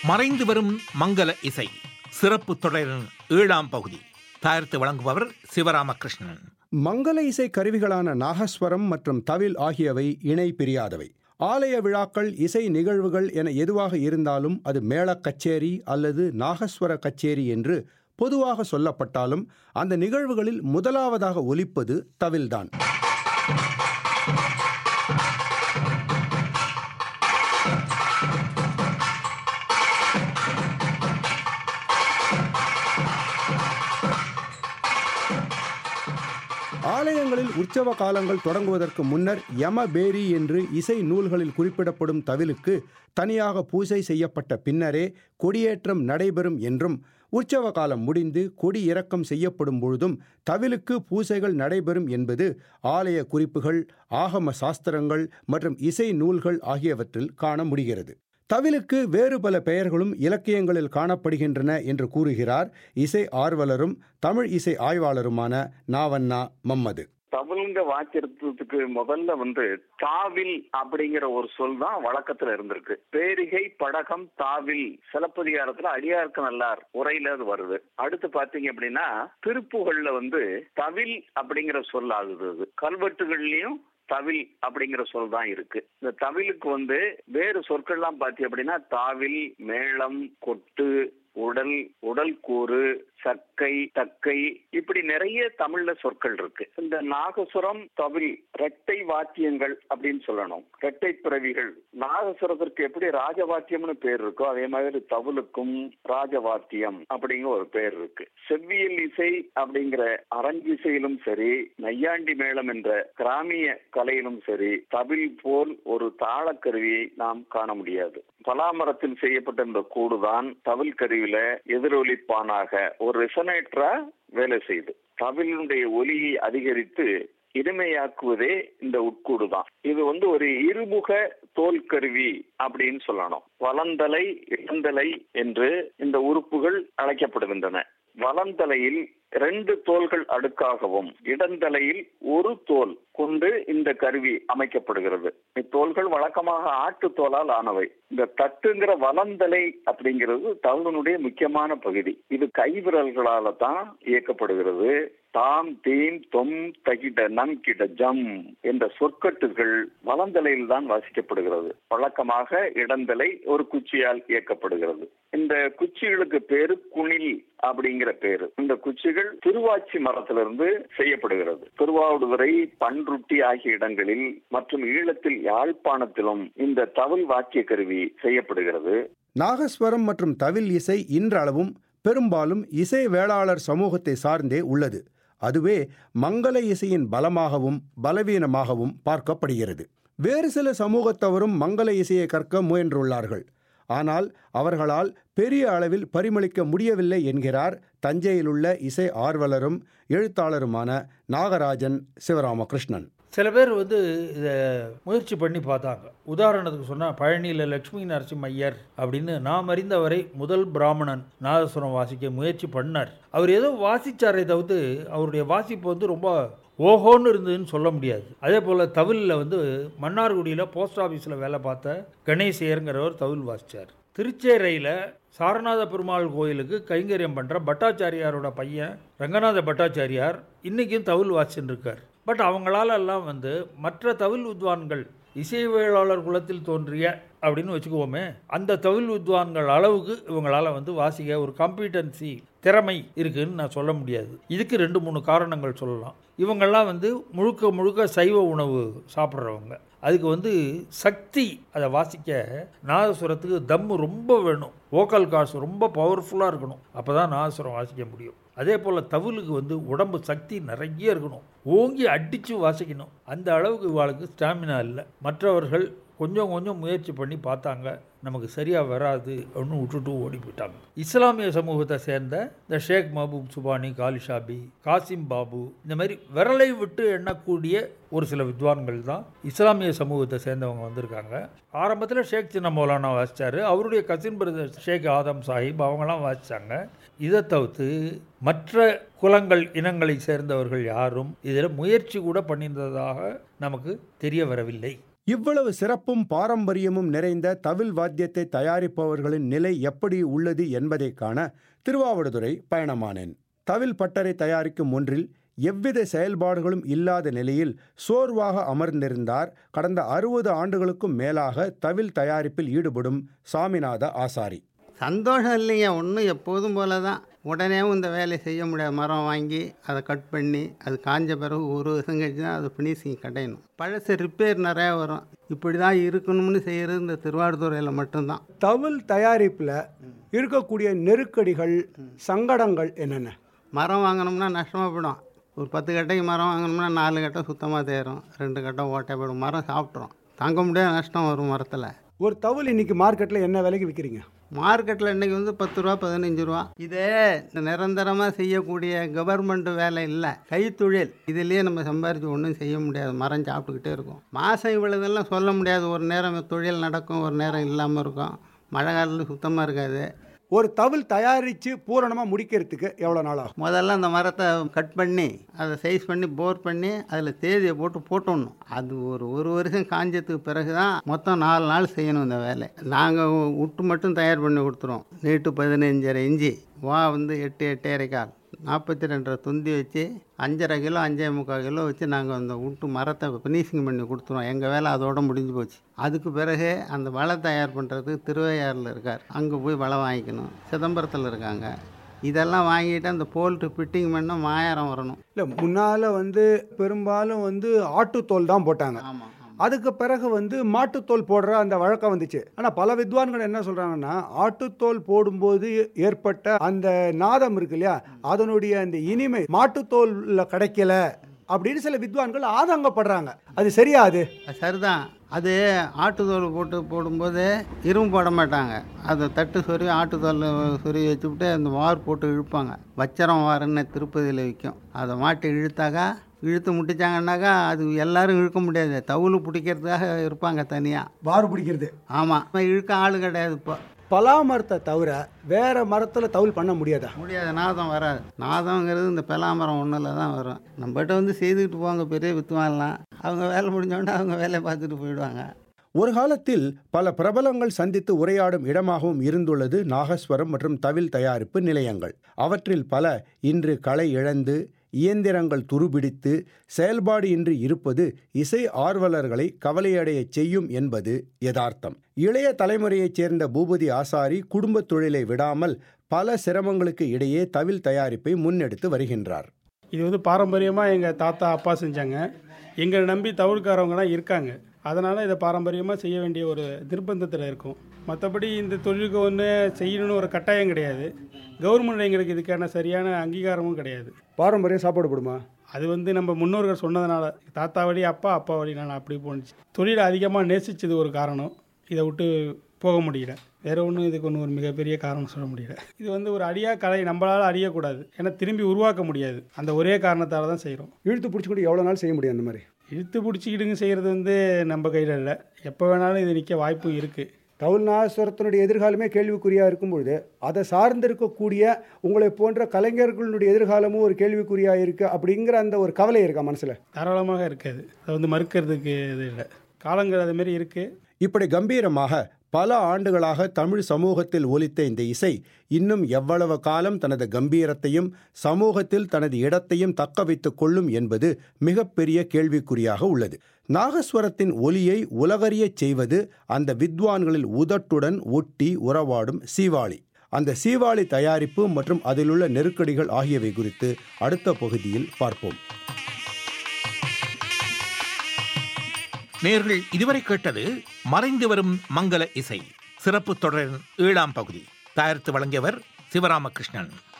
மறைந்து வரும் மங்கள இசை சிறப்பு தொடரின் ஏழாம் பகுதி தயாரித்து வழங்குபவர் சிவராமகிருஷ்ணன் மங்கள இசை கருவிகளான நாகஸ்வரம் மற்றும் தவில் ஆகியவை இணை பிரியாதவை ஆலய விழாக்கள் இசை நிகழ்வுகள் என எதுவாக இருந்தாலும் அது மேளக் கச்சேரி அல்லது நாகஸ்வர கச்சேரி என்று பொதுவாக சொல்லப்பட்டாலும் அந்த நிகழ்வுகளில் முதலாவதாக ஒலிப்பது தவில்தான் ஆலயங்களில் உற்சவ காலங்கள் தொடங்குவதற்கு முன்னர் யமபேரி என்று இசை நூல்களில் குறிப்பிடப்படும் தவிலுக்கு தனியாக பூஜை செய்யப்பட்ட பின்னரே கொடியேற்றம் நடைபெறும் என்றும் உற்சவ காலம் முடிந்து கொடி இறக்கம் செய்யப்படும் பொழுதும் தவிலுக்கு பூஜைகள் நடைபெறும் என்பது ஆலய குறிப்புகள் ஆகம சாஸ்திரங்கள் மற்றும் இசை நூல்கள் ஆகியவற்றில் காண முடிகிறது தவிலுக்கு வேறு பல பெயர்களும் இலக்கியங்களில் காணப்படுகின்றன என்று கூறுகிறார் இசை ஆர்வலரும் தமிழ் இசை ஆய்வாளருமான நாவண்ணா மம்மது தவிழ்ங்க வாக்கியத்துக்கு முதல்ல வந்து தாவில் அப்படிங்கிற ஒரு சொல் தான் வழக்கத்துல இருந்திருக்கு பேரிகை படகம் தாவில் சிலப்பதிகாரத்துல அடியார்க்கு நல்லார் உரையில அது வருது அடுத்து பாத்தீங்க அப்படின்னா திருப்புகள்ல வந்து தவில் அப்படிங்கிற சொல் ஆகுது அது கல்வெட்டுகள்லயும் தவில் அப்படிங்கிற சொல் தான் இருக்கு இந்த தவிலுக்கு வந்து வேறு சொற்கள்லாம் பாத்தி அப்படின்னா தாவில் மேளம் கொட்டு உடல் உடல் கூறு சக்கை தக்கை இப்படி நிறைய தமிழ்ல சொற்கள் இருக்கு இந்த நாகசுரம் தவில் ரெட்டை வாத்தியங்கள் அப்படின்னு சொல்லணும் ரெட்டை பிறவிகள் நாகசுரத்திற்கு எப்படி ராஜவாத்தியம்னு பேர் இருக்கோ அதே மாதிரி தவிலுக்கும் ராஜவாத்தியம் அப்படிங்கிற ஒரு பேர் இருக்கு செவ்வியல் இசை அப்படிங்கிற அரங்கிசையிலும் சரி நையாண்டி மேளம் என்ற கிராமிய கலையிலும் சரி தவில் போல் ஒரு தாளக்கருவியை நாம் காண முடியாது பலாமரத்தில் செய்யப்பட்ட இந்த கூடுதான் தவில் கருவியில எதிரொலிப்பானாக ஒரு ரெசனேட்டரா வேலை செய்யுது தவிலுடைய ஒலியை அதிகரித்து இனிமையாக்குவதே இந்த உட்கூடு தான் இது வந்து ஒரு இருமுக தோல் கருவி அப்படின்னு சொல்லணும் வலந்தலை இடந்தலை என்று இந்த உறுப்புகள் அழைக்கப்படுகின்றன வலந்தலையில் ரெண்டு தோள்கள் அடுக்காகவும் இடந்தலையில் ஒரு தோல் கொண்டு இந்த கருவி அமைக்கப்படுகிறது இத்தோள்கள் வழக்கமாக ஆட்டு தோலால் ஆனவை இந்த தட்டுங்கிற வலந்தலை அப்படிங்கிறது தவளனுடைய முக்கியமான பகுதி இது கைவிரல்களால தான் இயக்கப்படுகிறது தாம் தீம் தொம் தகிட நம் கிட ஜம் என்ற சொற்கட்டுகள் வலந்தலையில் தான் வாசிக்கப்படுகிறது வழக்கமாக இடந்தலை ஒரு குச்சியால் இயக்கப்படுகிறது இந்த குச்சிகளுக்கு பேரு குணில் அப்படிங்கிற பேரு இந்த குச்சிகள் திருவாச்சி மரத்திலிருந்து செய்யப்படுகிறது திருவாவடுதுறை பன்ருட்டி ஆகிய இடங்களில் மற்றும் ஈழத்தில் யாழ்ப்பாணத்திலும் இந்த தவில் வாக்கிய கருவி செய்யப்படுகிறது நாகஸ்வரம் மற்றும் தவில் இசை இன்றளவும் பெரும்பாலும் இசை வேளாளர் சமூகத்தை சார்ந்தே உள்ளது அதுவே மங்கள இசையின் பலமாகவும் பலவீனமாகவும் பார்க்கப்படுகிறது வேறு சில சமூகத்தவரும் மங்கள இசையை கற்க முயன்றுள்ளார்கள் ஆனால் அவர்களால் பெரிய அளவில் பரிமளிக்க முடியவில்லை என்கிறார் தஞ்சையிலுள்ள இசை ஆர்வலரும் எழுத்தாளருமான நாகராஜன் சிவராமகிருஷ்ணன் சில பேர் வந்து இதை முயற்சி பண்ணி பார்த்தாங்க உதாரணத்துக்கு சொன்னால் பழனியில் லட்சுமி நரசிம்ம ஐயர் அப்படின்னு நாம் அறிந்தவரை முதல் பிராமணன் நாதஸ்வரம் வாசிக்க முயற்சி பண்ணார் அவர் ஏதோ வாசிச்சாரே தவிர்த்து அவருடைய வாசிப்பு வந்து ரொம்ப ஓஹோன்னு இருந்ததுன்னு சொல்ல முடியாது அதே போல் தவிலில் வந்து மன்னார்குடியில் போஸ்ட் ஆஃபீஸில் வேலை பார்த்த கணேசையருங்கிறவர் தவில் வாசித்தார் திருச்சேரையில் சாரநாத பெருமாள் கோயிலுக்கு கைங்கரியம் பண்ணுற பட்டாச்சாரியாரோட பையன் ரங்கநாத பட்டாச்சாரியார் இன்றைக்கும் தவில் வாசிச்சுட்டு இருக்கார் பட் அவங்களால எல்லாம் வந்து மற்ற தவில் வித்வான்கள் இசைவேளாளர் குலத்தில் தோன்றிய அப்படின்னு வச்சுக்குவோமே அந்த தவில் வித்வான்கள் அளவுக்கு இவங்களால வந்து வாசிக்க ஒரு காம்பிடன்சி திறமை இருக்குன்னு நான் சொல்ல முடியாது இதுக்கு ரெண்டு மூணு காரணங்கள் சொல்லலாம் இவங்கெல்லாம் வந்து முழுக்க முழுக்க சைவ உணவு சாப்பிட்றவங்க அதுக்கு வந்து சக்தி அதை வாசிக்க நாதசுரத்துக்கு தம்மு ரொம்ப வேணும் வோக்கல் காசு ரொம்ப பவர்ஃபுல்லாக இருக்கணும் அப்போ தான் நாதசுரம் வாசிக்க முடியும் அதே போல் தவிலுக்கு வந்து உடம்பு சக்தி நிறைய இருக்கணும் ஓங்கி அடித்து வாசிக்கணும் அந்த அளவுக்கு இவாளுக்கு ஸ்டாமினா இல்லை மற்றவர்கள் கொஞ்சம் கொஞ்சம் முயற்சி பண்ணி பார்த்தாங்க நமக்கு சரியாக வராது அப்படின்னு விட்டுட்டு ஓடி போயிட்டாங்க இஸ்லாமிய சமூகத்தை சேர்ந்த இந்த ஷேக் மஹபூப் சுபானி காலிஷாபி காசிம் பாபு இந்த மாதிரி விரலை விட்டு எண்ணக்கூடிய ஒரு சில வித்வான்கள் தான் இஸ்லாமிய சமூகத்தை சேர்ந்தவங்க வந்திருக்காங்க ஆரம்பத்தில் ஷேக் சின்ன மௌலானா வாசித்தார் அவருடைய கசின் பிரதர் ஷேக் ஆதம் சாஹிப் அவங்களாம் வாசித்தாங்க இதை தவிர்த்து மற்ற குலங்கள் இனங்களை சேர்ந்தவர்கள் யாரும் இதில் முயற்சி கூட பண்ணியிருந்ததாக நமக்கு தெரிய வரவில்லை இவ்வளவு சிறப்பும் பாரம்பரியமும் நிறைந்த தவில் வாத்தியத்தை தயாரிப்பவர்களின் நிலை எப்படி உள்ளது என்பதை காண திருவாவடுதுறை பயணமானேன் தவில் பட்டறை தயாரிக்கும் ஒன்றில் எவ்வித செயல்பாடுகளும் இல்லாத நிலையில் சோர்வாக அமர்ந்திருந்தார் கடந்த அறுபது ஆண்டுகளுக்கும் மேலாக தவில் தயாரிப்பில் ஈடுபடும் சாமிநாத ஆசாரி சந்தோஷம் இல்லைங்க ஒன்றும் எப்போதும் போல தான் உடனேவும் இந்த வேலையை செய்ய முடியாது மரம் வாங்கி அதை கட் பண்ணி அது காஞ்ச பிறகு ஒரு வருஷம் கழிச்சு தான் அது ஃபினிஷிங் கடையணும் பழசு ரிப்பேர் நிறையா வரும் இப்படி தான் இருக்கணும்னு செய்கிறது இந்த திருவாரூர்துறையில் மட்டும்தான் தவில் தயாரிப்பில் இருக்கக்கூடிய நெருக்கடிகள் சங்கடங்கள் என்னென்ன மரம் வாங்கினோம்னா நஷ்டமாக போயிடும் ஒரு பத்து கட்டைக்கு மரம் வாங்கினோம்னா நாலு கட்டை சுத்தமாக தேரும் ரெண்டு கட்டை ஓட்டை போயிடும் மரம் சாப்பிட்றோம் தாங்க முடியாத நஷ்டம் வரும் மரத்தில் ஒரு தவில் இன்னைக்கு மார்க்கெட்டில் என்ன விலைக்கு விற்கிறீங்க மார்க்கெட்டில் இன்றைக்கி வந்து பத்து ரூபா பதினஞ்சு ரூபா இதே நிரந்தரமாக செய்யக்கூடிய கவர்மெண்ட் வேலை இல்லை கைத்தொழில் இதுலேயே நம்ம சம்பாரித்து ஒன்றும் செய்ய முடியாது மரம் சாப்பிட்டுக்கிட்டே இருக்கும் மாதம் இவ்வளோதெல்லாம் சொல்ல முடியாது ஒரு நேரம் தொழில் நடக்கும் ஒரு நேரம் இல்லாமல் இருக்கும் மழை காலத்தில் சுத்தமாக இருக்காது ஒரு தவில் தயாரித்து பூரணமாக முடிக்கிறதுக்கு எவ்வளோ நாள் ஆகும் முதல்ல அந்த மரத்தை கட் பண்ணி அதை சைஸ் பண்ணி போர் பண்ணி அதில் தேதியை போட்டு போட்டுடணும் அது ஒரு ஒரு வருஷம் காஞ்சதுக்கு பிறகு தான் மொத்தம் நாலு நாள் செய்யணும் இந்த வேலை நாங்கள் உட்டு மட்டும் தயார் பண்ணி கொடுத்துருவோம் நீட்டு பதினஞ்சரை இஞ்சி வா வந்து எட்டு எட்டரை கால் நாற்பத்தி ரெண்டரை துந்தி வச்சு அஞ்சரை கிலோ அஞ்சே முக்கால் கிலோ வச்சு நாங்கள் அந்த விட்டு மரத்தை ஃபினிஷிங் பண்ணி கொடுத்துருவோம் எங்கள் வேலை அதோட முடிஞ்சு போச்சு அதுக்கு பிறகு அந்த வலை தயார் பண்ணுறதுக்கு திருவையாறில் இருக்கார் அங்கே போய் வலை வாங்கிக்கணும் சிதம்பரத்தில் இருக்காங்க இதெல்லாம் வாங்கிட்டு அந்த போல்ட்டு ஃபிட்டிங் பண்ண மாயாரம் வரணும் இல்லை முன்னால் வந்து பெரும்பாலும் வந்து ஆட்டுத்தோல் தான் போட்டாங்க ஆமாம் அதுக்கு பிறகு வந்து மாட்டுத்தோல் போடுற அந்த வழக்கம் வந்துச்சு ஆனால் பல வித்வான்கள் என்ன சொல்கிறாங்கன்னா ஆட்டுத்தோல் போடும்போது ஏற்பட்ட அந்த நாதம் இருக்கு இல்லையா அதனுடைய அந்த இனிமை மாட்டுத்தோலில் கிடைக்கல அப்படின்னு சில வித்வான்கள் ஆதங்கப்படுறாங்க அது சரியா அது அது சரிதான் அது ஆட்டுத்தோல் போட்டு போடும்போது இரும்பு போட மாட்டாங்க அதை தட்டு சொறி ஆட்டுத்தோல் சொறி வச்சுவிட்டு அந்த வார் போட்டு இழுப்பாங்க வச்சரம் வாருன்னு திருப்பதியில் விற்கும் அதை மாட்டி இழுத்தாக்கா இழுத்து முட்டிச்சாங்கன்னாக்கா அது எல்லாரும் இழுக்க முடியாது தவுள் பிடிக்கிறதுக்காக இருப்பாங்க தனியாக வாறு பிடிக்கிறது ஆமாம் இழுக்க ஆள் கிடையாது இப்போ பலா மரத்தை தவிர வேற மரத்தில் தவில் பண்ண முடியாதா முடியாது நாதம் வராது நாதங்கிறது இந்த பெலாமரம் ஒன்றில் தான் வரும் நம்மகிட்ட வந்து செய்துக்கிட்டு போவாங்க பெரிய வித்துவான்லாம் அவங்க வேலை முடிஞ்சோடனே அவங்க வேலையை பார்த்துட்டு போயிடுவாங்க ஒரு காலத்தில் பல பிரபலங்கள் சந்தித்து உரையாடும் இடமாகவும் இருந்துள்ளது நாகஸ்வரம் மற்றும் தவில் தயாரிப்பு நிலையங்கள் அவற்றில் பல இன்று களை இழந்து இயந்திரங்கள் துருபிடித்து செயல்பாடு இன்றி இருப்பது இசை ஆர்வலர்களை கவலையடையச் செய்யும் என்பது யதார்த்தம் இளைய தலைமுறையைச் சேர்ந்த பூபதி ஆசாரி குடும்பத் தொழிலை விடாமல் பல சிரமங்களுக்கு இடையே தவில் தயாரிப்பை முன்னெடுத்து வருகின்றார் இது வந்து பாரம்பரியமாக எங்கள் தாத்தா அப்பா செஞ்சாங்க எங்களை நம்பி தவிர்க்காரவங்கலாம் இருக்காங்க அதனால் இதை பாரம்பரியமாக செய்ய வேண்டிய ஒரு நிர்பந்தத்தில் இருக்கும் மற்றபடி இந்த தொழிலுக்கு ஒன்று செய்யணும்னு ஒரு கட்டாயம் கிடையாது கவர்மெண்ட் எங்களுக்கு இதுக்கான சரியான அங்கீகாரமும் கிடையாது பாரம்பரியம் சாப்பாடு போடுமா அது வந்து நம்ம முன்னோர்கள் சொன்னதுனால தாத்தா வழி அப்பா அப்பா வழி நான் அப்படி போணுச்சு தொழிலை அதிகமாக நேசிச்சது ஒரு காரணம் இதை விட்டு போக முடியல வேற ஒன்றும் இதுக்கு ஒன்று ஒரு மிகப்பெரிய காரணம் சொல்ல முடியல இது வந்து ஒரு அழியா கலை நம்மளால் அழியக்கூடாது ஏன்னா திரும்பி உருவாக்க முடியாது அந்த ஒரே காரணத்தால் தான் செய்கிறோம் இழுத்து பிடிச்சிக்கிட்டு எவ்வளோ நாள் செய்ய முடியும் அந்த மாதிரி இழுத்து பிடிச்சிக்கிட்டுங்க செய்கிறது வந்து நம்ம கையில் இல்லை எப்போ வேணாலும் இது நிற்க வாய்ப்பு இருக்குது தவுல் நாகஸ்வரத்தினுடைய எதிர்காலமே கேள்விக்குறியாக இருக்கும்பொழுது அதை சார்ந்திருக்கக்கூடிய உங்களை போன்ற கலைஞர்களுடைய எதிர்காலமும் ஒரு கேள்விக்குறியாக இருக்குது அப்படிங்கிற அந்த ஒரு கவலை இருக்கா மனசில் தாராளமாக இருக்காது அதை வந்து மறுக்கிறதுக்கு இது இல்லை காலங்கள் அது மாதிரி இருக்குது இப்படி கம்பீரமாக பல ஆண்டுகளாக தமிழ் சமூகத்தில் ஒலித்த இந்த இசை இன்னும் எவ்வளவு காலம் தனது கம்பீரத்தையும் சமூகத்தில் தனது இடத்தையும் தக்க வைத்துக் கொள்ளும் என்பது மிகப்பெரிய கேள்விக்குறியாக உள்ளது நாகஸ்வரத்தின் ஒலியை உலகறியச் செய்வது அந்த வித்வான்களில் உதட்டுடன் ஒட்டி உறவாடும் சீவாளி அந்த சீவாளி தயாரிப்பு மற்றும் அதிலுள்ள நெருக்கடிகள் ஆகியவை குறித்து அடுத்த பகுதியில் பார்ப்போம் நேர்கள் இதுவரை கேட்டது மறைந்து வரும் மங்கள இசை சிறப்பு தொடரின் ஏழாம் பகுதி தயாரித்து வழங்கியவர் சிவராமகிருஷ்ணன்